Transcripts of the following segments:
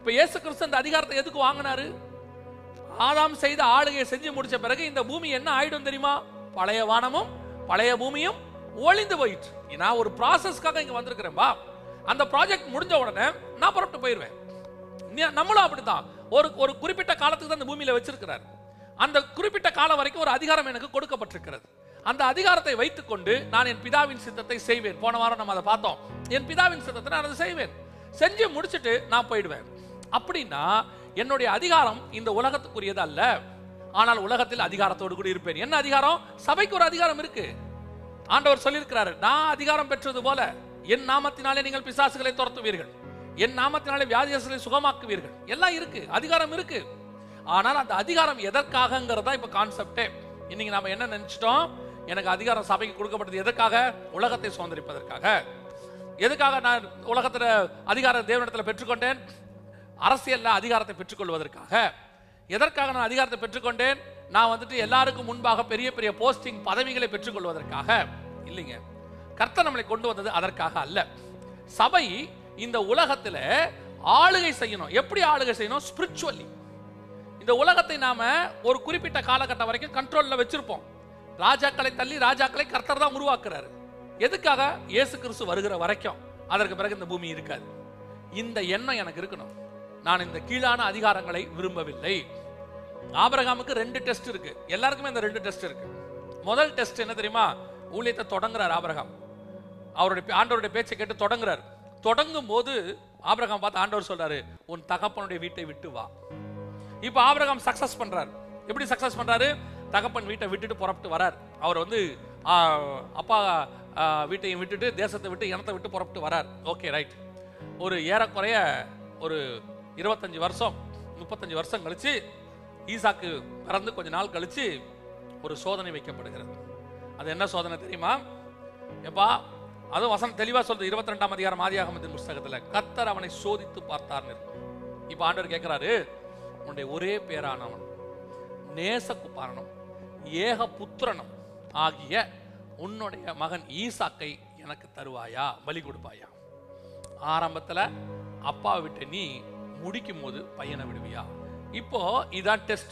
இப்ப இயேசு கிறிஸ்து அந்த அதிகாரத்தை எதுக்கு வாங்கினாரு ஆதாம் செய்த ஆளுகையை செஞ்சு முடிச்ச பிறகு இந்த பூமி என்ன ஆயிடும் தெரியுமா பழைய வானமும் பழைய பூமியும் ஒளிந்து போயிட்டு நான் ஒரு ப்ராசஸ்க்காக இங்க வந்திருக்கிறேன்பா அந்த ப்ராஜெக்ட் முடிஞ்ச உடனே நான் புறப்பட்டு போயிடுவேன் நீ- நம்மளும் அப்படித்தான் ஒரு ஒரு குறிப்பிட்ட காலத்துக்கு தான் இந்த பூமியில வச்சிருக்கிறார் அந்த குறிப்பிட்ட காலம் வரைக்கும் ஒரு அதிகாரம் எனக்கு கொடுக்கப்பட்டிருக்கிறது அந்த அதிகாரத்தை வைத்துக்கொண்டு நான் என் பிதாவின் சித்தத்தை செய்வேன் போன வாரம் நம்ம அதை பார்த்தோம் என் பிதாவின் சித்தத்தை நான் அதை செய்வேன் செஞ்சு முடிச்சிட்டு நான் போயிடுவேன் அப்படின்னா என்னுடைய அதிகாரம் இந்த உலகத்துக்குரியது அல்ல ஆனால் உலகத்தில் அதிகாரத்தோடு கூட இருப்பேன் என்ன அதிகாரம் சபைக்கு ஒரு அதிகாரம் இருக்கு ஆண்டவர் சொல்லியிருக்கிறாரு நான் அதிகாரம் பெற்றது போல என் நாமத்தினாலே நீங்கள் பிசாசுகளை துரத்துவீர்கள் என் நாமத்தினாலே வியாதியஸ்களை சுகமாக்குவீர்கள் எல்லாம் இருக்கு அதிகாரம் இருக்கு ஆனால் அந்த அதிகாரம் எதற்காகங்கிறதா இப்ப கான்செப்டே இன்னைக்கு நாம என்ன நினைச்சிட்டோம் எனக்கு அதிகாரம் சபைக்கு கொடுக்கப்பட்டது எதற்காக உலகத்தை சுதந்திரிப்பதற்காக எதுக்காக நான் உலகத்துல அதிகார தேவனிடத்துல பெற்றுக்கொண்டேன் அரசியல்ல அதிகாரத்தை பெற்றுக்கொள்வதற்காக எதற்காக நான் அதிகாரத்தை பெற்றுக்கொண்டேன் நான் வந்துட்டு எல்லாருக்கும் முன்பாக பெரிய பெரிய போஸ்டிங் பதவிகளை பெற்றுக்கொள்வதற்காக இல்லைங்க கர்த்தர் நம்மளை கொண்டு வந்தது அதற்காக அல்ல சபை இந்த உலகத்துல ஆளுகை செய்யணும் எப்படி ஆளுகை செய்யணும் ஸ்பிரிச்சுவலி இந்த உலகத்தை நாம ஒரு குறிப்பிட்ட காலகட்டம் வரைக்கும் கண்ட்ரோல்ல வச்சிருப்போம் ராஜாக்களை தள்ளி ராஜாக்களை கர்த்தர் தான் உருவாக்குறாரு எதுக்காக இயேசு கிறிஸ்து வருகிற வரைக்கும் அதற்கு பிறகு இந்த பூமி இருக்காது இந்த எண்ணம் எனக்கு இருக்கணும் நான் இந்த கீழான அதிகாரங்களை விரும்பவில்லை ஆபிரகாமுக்கு ரெண்டு டெஸ்ட் இருக்கு எல்லாருக்குமே இந்த ரெண்டு டெஸ்ட் இருக்கு முதல் டெஸ்ட் என்ன தெரியுமா ஊழியத்தை தொடங்குறார் ஆபிரகாம் அவருடைய பே- ஆண்டவருடைய பேச்சை கேட்டு தொடங்குறார் தொடங்கும் போது ஆபிரகாம் பார்த்து ஆண்டவர் சொல்றாரு உன் தகப்பனுடைய வீட்டை விட்டு வா இப்போ ஆபிரகாம் சக்சஸ் பண்றாரு எப்படி சக்சஸ் பண்றாரு தகப்பன் வீட்டை விட்டுட்டு புறப்பட்டு வரார் அவர் வந்து ஆ, அப்பா ஆ, வீட்டையும் விட்டுட்டு தேசத்தை விட்டு இனத்தை விட்டு புறப்பட்டு வரார் ஓகே ரைட் ஒரு ஏறக்குறைய ஒரு இருபத்தஞ்சு வருஷம் முப்பத்தஞ்சு வருஷம் கழிச்சு ஈசாக்கு பிறந்து கொஞ்ச நாள் கழிச்சு ஒரு சோதனை வைக்கப்படுகிறது அது என்ன சோதனை தெரியுமா எப்பா அதுவும் வசனம் தெளிவா சொல்றது இருபத்தி ரெண்டாம் அதிகாரம் ஆதியாகமத்தின் புஸ்தகத்துல கத்தர் அவனை சோதித்து பார்த்தார்னு இருக்கு. இப்ப ஆண்டவர் கேட்கிறாரு உன்னுடைய ஒரே பேரானவன் நேசகுப்பாரனும் ஏக புத்திரனும் ஆகிய உன்னுடைய மகன் ஈசாக்கை எனக்கு தருவாயா பலி கொடுப்பாயா ஆரம்பத்துல அப்பாவை விட்டு நீ முடிக்கும் போது பையனை விடுவியா இப்போ இதான் டெஸ்ட்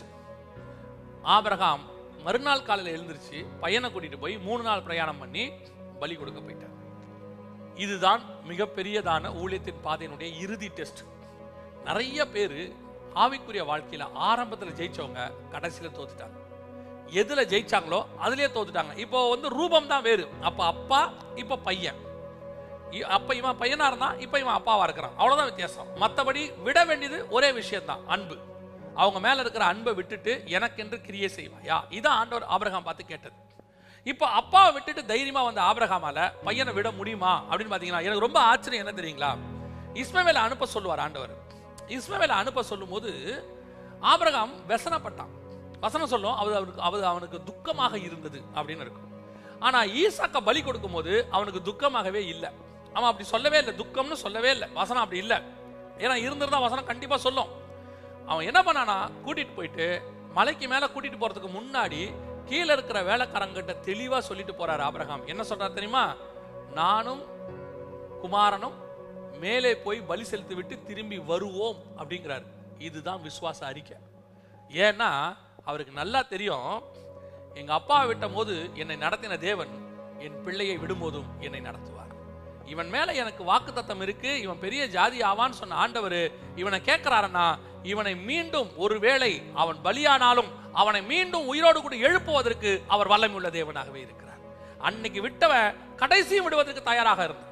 ஆபிரகாம் மறுநாள் காலையில் எழுந்திருச்சு பையனை கூட்டிட்டு போய் மூணு நாள் பிரயாணம் பண்ணி பலி கொடுக்க போயிட்டார் இதுதான் மிகப்பெரியதான ஊழியத்தின் பாதையினுடைய இறுதி டெஸ்ட் நிறைய பேர் ஆவிக்குரிய வாழ்க்கையில ஆரம்பத்துல ஜெயிச்சவங்க கடைசியில தோத்துட்டாங்க எதுல ஜெயிச்சாங்களோ அதுலயே தோத்துட்டாங்க இப்போ வந்து ரூபம் தான் வேறு அப்ப அப்பா இப்ப பையன் இ- அப்ப இவன் பையனா இருந்தான் இப்ப இவன் அப்பாவா இருக்கிறான் அவ்வளவுதான் வித்தியாசம் மத்தபடி விட வேண்டியது ஒரே விஷயம்தான் அன்பு அவங்க மேல இருக்கிற அன்பை விட்டுட்டு எனக்கென்று கிரியை செய்வாயா இதான் ஆண்டவர் ஆபிரகாம் பார்த்து கேட்டது இப்போ அப்பாவை விட்டுட்டு தைரியமா வந்த ஆபிரகாமால பையனை விட முடியுமா அப்படின்னு பாத்தீங்கன்னா எனக்கு ரொம்ப ஆச்சரியம் என்ன தெரியுங்களா இஸ்மவேலை அனுப்ப சொல்லுவார் ஆண்டவர் இஸ்மவேலை அனுப்ப சொல்லும்போது ஆபிரகாம் व्यசனப்பட்டான் வசனம் சொல்லும் அது அவனுக்கு அது அவனுக்கு துக்கமாக இருந்தது அப்படின்னு இருக்கும் ஆனா ஈசாக்க பலி கொடுக்கும்போது அவனுக்கு துக்கமாகவே இல்லை அவன் அப்படி சொல்லவே இல்லை துக்கம்னு சொல்லவே இல்லை வசனம் அப்படி இல்லை ஏன்னா இருந்திருந்தா வசனம் கண்டிப்பா சொல்லும் அவன் என்ன பண்ணானா கூட்டிட்டு போயிட்டு மலைக்கு மேல கூட்டிட்டு போறதுக்கு முன்னாடி கீழே இருக்கிற வேலைக்காரங்கிட்ட தெளிவா சொல்லிட்டு போறாரு ஆபிரகாம் என்ன சொல்றாரு தெரியுமா நானும் குமாரனும் மேலே போய் பலி செலுத்தி விட்டு திரும்பி வருவோம் அப்படிங்கிறாரு இதுதான் விசுவாச அறிக்கை ஏன்னா அவருக்கு நல்லா தெரியும் எங்க அப்பாவை விட்ட போது என்னை நடத்தின தேவன் என் பிள்ளையை விடும்போதும் என்னை நடத்துவார் இவன் மேல எனக்கு வாக்குத்தத்தம் இருக்கு இவன் பெரிய ஜாதி ஆவான்னு சொன்ன ஆண்டவர் இவனை கேட்கிறாருன்னா இவனை மீண்டும் ஒருவேளை அவன் பலியானாலும் அவனை மீண்டும் உயிரோடு கூட எழுப்புவதற்கு அவர் வல்லமை உள்ள தேவனாகவே இருக்கிறார் அன்னைக்கு விட்டவன் கடைசியும் விடுவதற்கு தயாராக இருந்தான்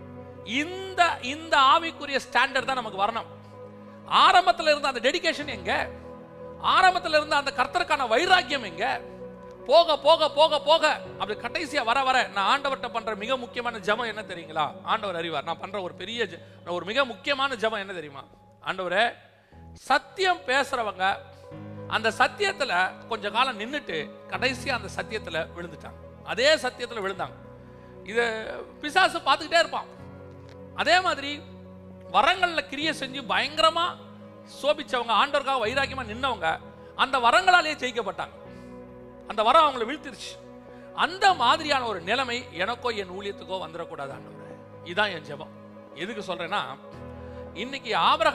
இந்த இந்த ஆவிக்குரிய ஸ்டாண்டர்ட் தான் நமக்கு வரணும் ஆரம்பத்துல இருந்த அந்த டெடிகேஷன் எங்க ஆரம்பத்துல இருந்த அந்த கர்த்தருக்கான வைராக்கியம் எங்க போக போக போக போக அப்படி கடைசியா வர வர நான் ஆண்டவர்கிட்ட பண்ற மிக முக்கியமான ஜெபம் என்ன தெரியுங்களா ஆண்டவர் அறிவார் நான் பண்ற ஒரு பெரிய ஜெ- ஒரு மிக முக்கியமான ஜெபம் என்ன தெரியுமா ஆண்டவரே சத்தியம் பேசுறவங்க அந்த சத்தியத்துல கொஞ்ச காலம் நின்னுட்டு கடைசியா அந்த சத்தியத்துல விழுந்துட்டாங்க அதே சத்தியத்துல விழுந்தாங்க இத பிசாசு பார்த்துக்கிட்டே இருப்பான் அதே மாதிரி வரங்கள்ல கிரியை செஞ்சு பயங்கரமா சோபிச்சவங்க ஆண்டவருக்காக வைராக்கியமா நின்னவங்க அந்த வரங்களாலேயே ஜெயிக்கப்பட்டாங்க அந்த வரம் அவங்கள வீழ்த்திருச்சு அந்த மாதிரியான ஒரு நிலைமை எனக்கோ என் ஊழியத்துக்கோ வந்துடக்கூடாது ஆண்டவரே இதான் என் ஜெபம் எதுக்கு சொல்றேன்னா இன்னைக்கு ஆபிரகாம்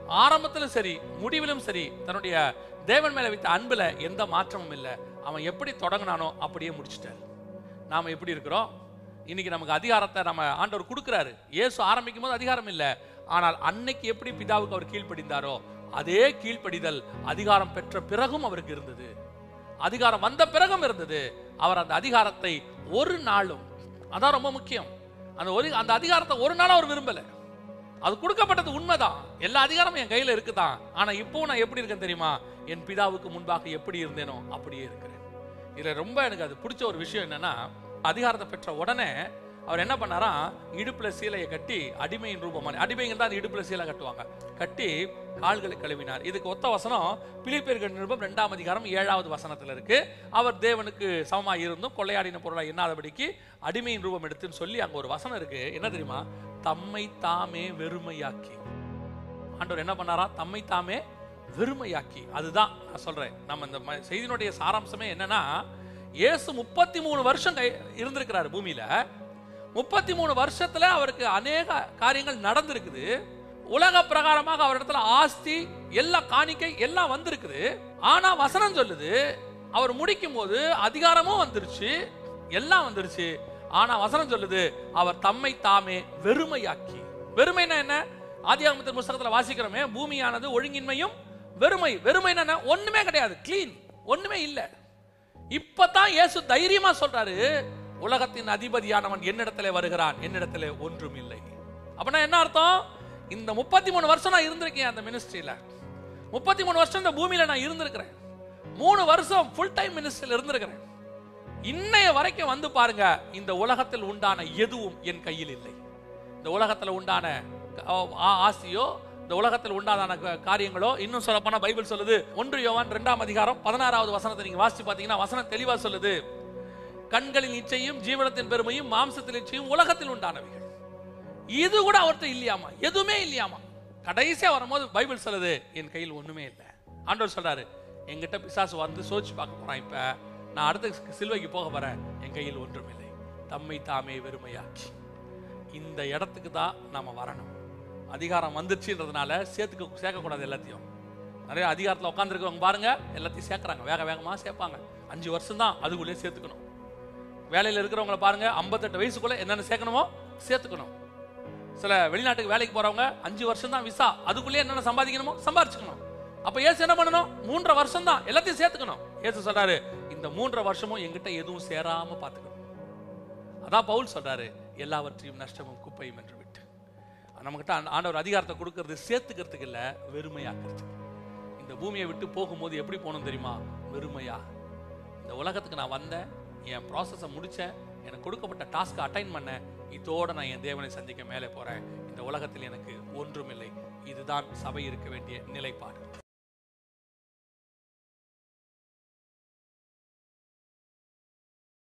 ஆரம்பத்திலும் சரி முடிவிலும் சரி தன்னுடைய தேவன் மேல வைத்த அன்புல எந்த மாற்றமும் இல்லை அவன் எப்படி தொடங்கினானோ அப்படியே முடிச்சிட்டார் நாம எப்படி இருக்கிறோம் இன்னைக்கு நமக்கு அதிகாரத்தை நம்ம ஆண்டவர் கொடுக்குறாரு இயேசு ஆரம்பிக்கும் போது அதிகாரம் இல்லை ஆனால் அன்னைக்கு எப்படி பிதாவுக்கு அவர் கீழ்ப்படிந்தாரோ அதே கீழ்ப்படிதல் அதிகாரம் பெற்ற பிறகும் அவருக்கு இருந்தது அதிகாரம் வந்த பிறகும் இருந்தது அவர் அந்த அதிகாரத்தை ஒரு நாளும் அதான் ரொம்ப முக்கியம் அந்த ஒரு அந்த அதிகாரத்தை ஒரு நாளும் அவர் விரும்பல அது கொடுக்கப்பட்டது உண்மைதான் எல்லா அதிகாரமும் என் கையில இருக்குதான் ஆனா இப்போ நான் எப்படி இருக்கேன் தெரியுமா என் பிதாவுக்கு முன்பாக எப்படி இருந்தேனோ அப்படியே இருக்கிறேன் இதுல ரொம்ப எனக்கு அது பிடிச்ச ஒரு விஷயம் என்னன்னா அதிகாரத்தை பெற்ற உடனே அவர் என்ன பண்ணாராம் இடுப்புல சீலையை கட்டி அடிமையின் ரூபமான அடிமைங்க தான் அந்த இடுப்புல சீலை கட்டுவாங்க கட்டி கால்களை கழுவினார் இதுக்கு ஒத்த வசனம் பிலிப்பியர்கள் நிருபம் ரெண்டாம் அதிகாரம் ஏழாவது வசனத்துல இருக்கு அவர் தேவனுக்கு சமமாய் இருந்தும் கொள்ளையாடின பொருளாய் எண்ணாதபடிக்கு அடிமையின் ரூபம் எடுத்துன்னு சொல்லி அங்க ஒரு வசனம் இருக்கு என்ன தெரியுமா தம்மை தாமே வெறுமையாக்கி ஆண்டவர் என்ன பண்ணாரா தம்மை தாமே வெறுமையாக்கி அதுதான் நான் சொல்றேன் நம்ம இந்த ம- செய்தியினுடைய சாராம்சமே என்னன்னா இயேசு முப்பத்தி மூணு வருஷம் கை இருந்திருக்கிறாரு பூமியில முப்பத்தி மூணு வருஷத்துல அவருக்கு அநேக காரியங்கள் நடந்திருக்குது உலக பிரகாரமாக அவரிடத்துல ஆஸ்தி எல்லா காணிக்கை எல்லாம் வந்திருக்குது ஆனா வசனம் சொல்லுது அவர் முடிக்கும் போது அதிகாரமும் வந்துருச்சு எல்லாம் வந்துருச்சு ஆனா வசனம் சொல்லுது அவர் தம்மை தாமே வெறுமையாக்கி வெறுமைனா என்ன ஆதியாகமத்தின் புஸ்தகத்துல வாசிக்கிறோமே பூமியானது ஒழுங்கின்மையும் வெறுமை வெறுமைனா என்ன? ஒண்ணுமே கிடையாது க்ளீன் ஒண்ணுமே இல்ல இப்பதான் இயேசு தைரியமா சொல்றாரு உலகத்தின் அதிபதியானவன் என்னிடத்திலே வருகிறான் என்னிடத்திலே ஒன்றும் இல்லை அப்படின்னா என்ன அர்த்தம் இந்த முப்பத்தி மூணு வருஷம் நான் இருந்திருக்கேன் அந்த மினிஸ்ட்ரியில முப்பத்தி மூணு வருஷம் இந்த பூமியில நான் இருந்திருக்கிறேன் மூணு வருஷம் ஃபுல் டைம் மினிஸ்ட்ரியில் இருந்திருக்கிறேன் இன்னைய வரைக்கும் வந்து பாருங்க இந்த உலகத்தில் உண்டான எதுவும் என் கையில் இல்லை இந்த உலகத்துல உண்டான ஆ- ஆ- ஆசையோ இந்த உலகத்தில் உண்டான க- காரியங்களோ இன்னும் சொல்ல போனா பைபிள் சொல்லுது ஒன்று யோவான் ரெண்டாம் அதிகாரம் பதினாறாவது வசனத்தை நீங்க வாசிச்சு பாத்தீங்கன்னா வசனம் தெளிவா சொல்லுது கண்களின் இச்சையும் ஜீவனத்தின் பெருமையும் மாம்சத்தின் இச்சையும் உலகத்தில் உண்டானவைகள் இது கூட அவர்கிட்ட இல்லையாமா எதுவுமே இல்லையாமா கடைசியா வரும்போது பைபிள் சொல்லுது என் கையில் ஒண்ணுமே இல்லை ஆண்டவர் சொல்றாரு என்கிட்ட பிசாசு வந்து சோதிச்சு பார்க்க போறான் இப்ப நான் அடுத்த சிலுவைக்கு போக போறேன் என் கையில் ஒன்றும் இல்லை தம்மை தாமே வெறுமையாக்கி இந்த இடத்துக்கு தான் நாம வரணும் அதிகாரம் வந்துருச்சுன்றதுனால சேர்த்துக்க சேர்க்கக்கூடாது எல்லாத்தையும் நிறைய அதிகாரத்தில் உட்காந்துருக்கவங்க பாருங்க எல்லாத்தையும் சேர்க்கறாங்க வேக வேகமா சேர்ப்பாங்க அஞ்சு வருஷம் தான் அதுக்குள்ளேயே சேர்த்துக்கணும் வேலையில் இருக்கிறவங்கள பாருங்க ஐம்பத்தெட்டு வயசுக்குள்ள என்னென்ன சேர்க்கணுமோ சேர்த்துக்கணும் சில வெளிநாட்டுக்கு வேலைக்கு போறவங்க அஞ்சு வருஷம் தான் விசா அதுக்குள்ளேயே என்னென்ன சம்பாதிக்கணுமோ சம்பாதிச்சுக்கணும் அப்ப ஏசு என்ன பண்ணணும் மூன்றரை வருஷம் தான் எல்லாத்தையும் சேர்த்துக்கணும் ஏசு சொல்றாரு இந்த மூன்றரை வருஷமும் எங்கிட்ட எதுவும் சேராம பார்த்துக்கணும் அதான் பவுல் சொல்றாரு எல்லாவற்றையும் நஷ்டமும் குப்பையும் என்று விட்டு நம்மகிட்ட ஆண்ட- ஆண்டவர் அதிகாரத்தை கொடுக்கறது சேர்த்துக்கிறதுக்கு இல்ல வெறுமையாக்குறதுக்கு இந்த பூமியை விட்டு போகும்போது எப்படி போகணும் தெரியுமா வெறுமையா இந்த உலகத்துக்கு நான் வந்தேன் என் ப்ராசஸை முடிச்சேன் எனக்கு கொடுக்கப்பட்ட டாஸ்க்கை அட்டைன் பண்ணேன் இதோட நான் என் தேவனை சந்திக்க மேலே போறேன் இந்த உலகத்தில் எனக்கு ஒன்றுமில்லை இதுதான் சபை இருக்க வேண்டிய நிலைப்பாடு